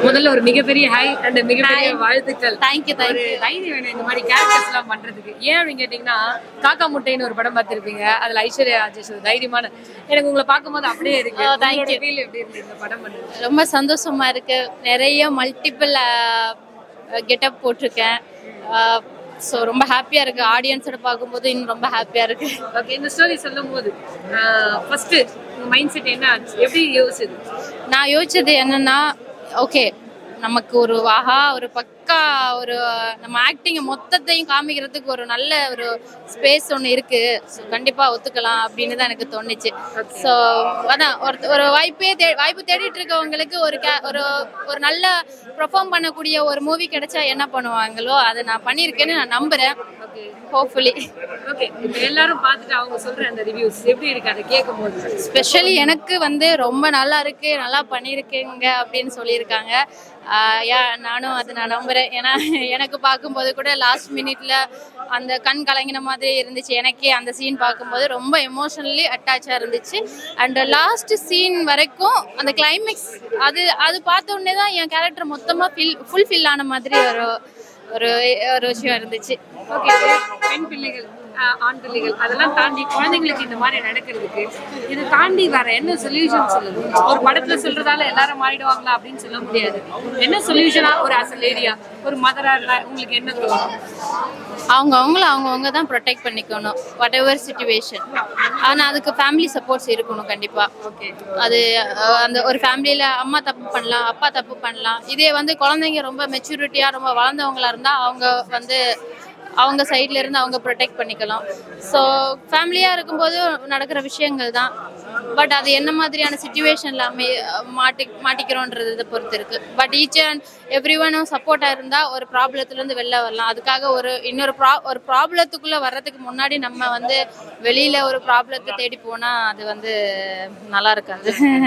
முதல்ல ஒரு மிகப்பெரிய ஹாய் அண்ட் மிகப்பெரிய Hi. வாழ்த்துக்கள் Thank you, thank ஒரு you. தைரியம் வேணும் இந்த மாதிரி கேரக்டர்ஸ் எல்லாம் பண்றதுக்கு ஏன் அப்படின்னு கேட்டீங்கன்னா காக்கா முட்டைன்னு ஒரு படம் பார்த்திருப்பீங்க அதுல ஐஸ்வர்யா ராஜேஷ் ஒரு தைரியமான எனக்கு உங்களை பார்க்கும்போது அப்படியே இருக்கு Oh, thank you. ஃபீல் எப்படி இருக்கு இந்த படம் பண்ணது ரொம்ப சந்தோஷமா இருக்கு நிறைய மல்டிபிள் கெட்டப் போட்டிருக்கேன் ஸோ ரொம்ப ஹாப்பியா இருக்கு ஆடியன்ஸோட பார்க்கும்போது இன்னும் ரொம்ப ஹாப்பியா இருக்கு ஓகே இந்த ஸ்டோரி சொல்லும் போது ஃபர்ஸ்ட் உங்க மைண்ட் செட் என்ன ஆச்சு எப்படி யோசிச்சது நான் யோசிச்சது என்னன்னா ஓகே நமக்கு ஒரு ஆஹா ஒரு பக்கா ஒரு நம்ம ஆக்டிங் மொத்தத்தையும் காமிக்கிறதுக்கு ஒரு நல்ல ஒரு ஸ்பேஸ் ஒன்று இருக்கு ஸோ கண்டிப்பா ஒத்துக்கலாம் அப்படின்னு தான் எனக்கு தோணுச்சு ஸோ அதான் ஒரு ஒரு வாய்ப்பே தே வாய்ப்பு தேடிட்டு இருக்கவங்களுக்கு ஒரு ca- ஒரு ஒரு நல்ல பெர்ஃபார்ம் பண்ணக்கூடிய ஒரு மூவி கிடைச்சா என்ன பண்ணுவாங்களோ அதை நான் பண்ணியிருக்கேன்னு நான் நம்புறேன் ஓகே ஹோப்ஃபுல்லி ஓகே இப்போ எல்லாரும் பார்த்துட்டு அவங்க சொல்ற அந்த ரிவ்யூஸ் எப்படி இருக்கு அதை கேட்கும் போது ஸ்பெஷலி எனக்கு வந்து ரொம்ப நல்லா இருக்கு நல்லா பண்ணியிருக்கீங்க அப்படின்னு சொல்லியிருக்காங்க ஆஹ் யா நானும் அதை நான் நம்புறேன் ஏன்னா எனக்கு பார்க்கும்போது கூட லாஸ்ட் மினிட்ல அந்த கண் கலங்கின மாதிரி இருந்துச்சு எனக்கே அந்த சீன் பார்க்கும்போது ரொம்ப எமோஷனலி அட்டாச்சாக இருந்துச்சு அண்ட் லாஸ்ட் சீன் வரைக்கும் அந்த கிளைமேக்ஸ் அது அது பார்த்த உடனே தான் என் கேரக்டர் மொத்தமாக ஃபில் ஃபுல்ஃபில் ஆன மாதிரி ஒரு ஒரு ஒரு விஷயம் இருந்துச்சு ஓகே பெண் பிள்ளைகள் ஆஹ் ஆண் பிள்ளைகள் அதெல்லாம் தாண்டி குழந்தைங்களுக்கு இந்த மாதிரி நடக்கிறதுக்கு இது தாண்டி வேற என்ன சொல்யூஷன் சொல்லுது ஒரு படத்துல சொல்றதால எல்லாரும் மாறிடுவாங்களா அப்படின்னு சொல்ல முடியாது என்ன சொல்யூஷனா ஒரு அஸ் லேடியா ஒரு மதரா இருந்தா உங்களுக்கு என்ன தோணும் அவங்க அவங்கள அவங்கவுங்க தான் ப்ரொடெக்ட் பண்ணிக்கணும் வாட் எவர் சுச்சுவேஷன் ஆனால் அதுக்கு ஃபேமிலி சப்போர்ட்ஸ் இருக்கணும் கண்டிப்பாக ஓகே அது அஹ், அந்த ஒரு ஃபேமிலியில் அம்மா தப்பு பண்ணலாம் அப்பா தப்பு பண்ணலாம் இதே வந்து குழந்தைங்க ரொம்ப மெச்சூரிட்டியாக ரொம்ப வளர்ந்தவங்களா இருந்தால் அவங்க வந்து அவங்க சைட்ல இருந்து அவங்க ப்ரொடெக்ட் பண்ணிக்கலாம் ஸோ ஃபேமிலியாக இருக்கும்போது நடக்கிற விஷயங்கள் தான் பட் அது என்ன மாதிரியான சுச்சுவேஷன்ல அமை மாட்டி மாட்டிக்கிறோன்றதை பொறுத்து இருக்கு பட் ஈச் அண்ட் எவ்ரி ஒனும் சப்போர்ட்டாக இருந்தால் ஒரு ப்ராப்ளத்துலேருந்து வெளில வரலாம் அதுக்காக ஒரு இன்னொரு ப்ரா ஒரு ப்ராப்ளத்துக்குள்ளே வர்றதுக்கு முன்னாடி நம்ம வந்து வெளியில் ஒரு ப்ராப்ளத்தை தேடி போனால் அது வந்து நல்லா இருக்காது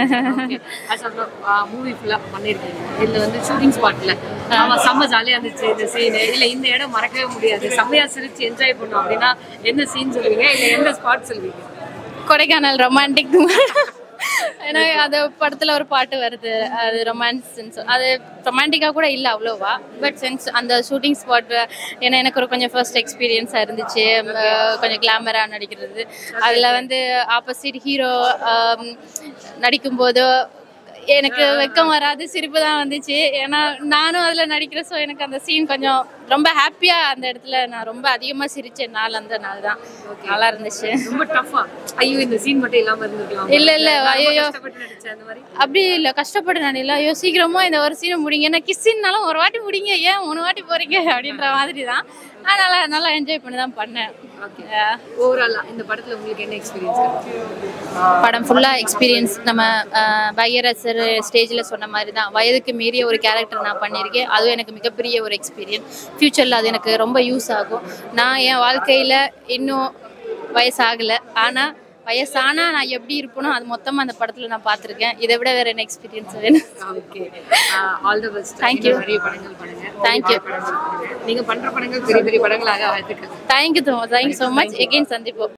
மூவி ஃபுல்லா பண்ணிருக்கீங்க இதுல வந்து ஷூட்டிங் ஸ்பாட்ல ஆமா செம்ம ஜாலியா இருந்துச்சு இந்த சீன் இல்ல இந்த இடம் மறக்கவே முடியாது செம்மையா சிரிச்சு என்ஜாய் பண்ணோம் அப்படின்னா என்ன சீன் சொல்லுவீங்க இல்ல எந்த ஸ்பாட் சொல்லுவீங்க கொடைக்கானல் ரொமான்டிக் ஏன்னா அது படத்துல ஒரு பாட்டு வருது அது ரொமான்ஸ் அது ரொமான்டிக்கா கூட இல்லை அவ்வளோவா பட் சென்ஸ் அந்த ஷூட்டிங் ஸ்பாட் ஏன்னா எனக்கு ஒரு கொஞ்சம் ஃபர்ஸ்ட் எக்ஸ்பீரியன்ஸாக இருந்துச்சு அஹ் கொஞ்சம் கிளாமராக நடிக்கிறது அதில் வந்து ஆப்போசிட் ஹீரோ நடிக்கும்போது எனக்கு வெக்கம் வராது சிரிப்பு தான் வந்துச்சு ஏன்னா நானும் அதில் நடிக்கிறேன் ஸோ எனக்கு அந்த சீன் கொஞ்சம் ரொம்ப ஹாப்பியாக அந்த இடத்துல நான் ரொம்ப அதிகமாக சிரிச்ச நாள் அந்த நாள் தான் நல்லா இருந்துச்சு ரொம்ப டஃபா ஐயோ இந்த சீன் மட்டும் இல்லாம இருந்திருக்கலாம் இல்ல, இல்ல, நான் ரொம்ப ஐயையோ. கஷ்டப்பட்டு நடிச்சேன் அந்த மாதிரி அப்படி இல்லை கஷ்டப்பட்டு நான் இல்லை ஐயோ சீக்கிரமா இந்த ஒரு சீனை முடிங்க ஏன்னா கிஸ்ஸின்னாலும் ஒரு வாட்டி முடிங்க ஏன் மூணு வாட்டி போறீங்க அப்படின்ற மாதிரி தான் அதனால நல்லா என்ஜாய் பண்ணி தான் பண்ணேன் Yeah. ஓவராலா இந்த படத்துல உங்களுக்கு என்ன எக்ஸ்பீரியன்ஸ் படம் ஃபுல்லாக எக்ஸ்பீரியன்ஸ் நம்ம பையரசர் ஸ்டேஜில் சொன்ன மாதிரி தான் வயதுக்கு மீறிய ஒரு கேரக்டர் நான் பண்ணியிருக்கேன் அதுவும் எனக்கு மிகப்பெரிய ஒரு எக்ஸ்பீரியன்ஸ் ஃப்யூச்சரில் அது எனக்கு ரொம்ப யூஸ் ஆகும் நான் என் வாழ்க்கையில் இன்னும் வயசாகலை ஆனால் வயசானா நான் எப்படி இருப்பனோ அது மொத்தமாக அந்த படத்தில் நான் பார்த்துருக்கேன் இதை விட வேற என்ன எக்ஸ்பீரியன்ஸ் வேணும் okay all the best Thank you. நிறைய படங்கள் பண்ணுங்க Thank you. படங்கள் பண்ணுங்க. நீங்க பண்ற படங்கள் பெரிய பெரிய படங்களாக வாழ்த்துக்கள் thank you thank you so much again சந்திப்போம்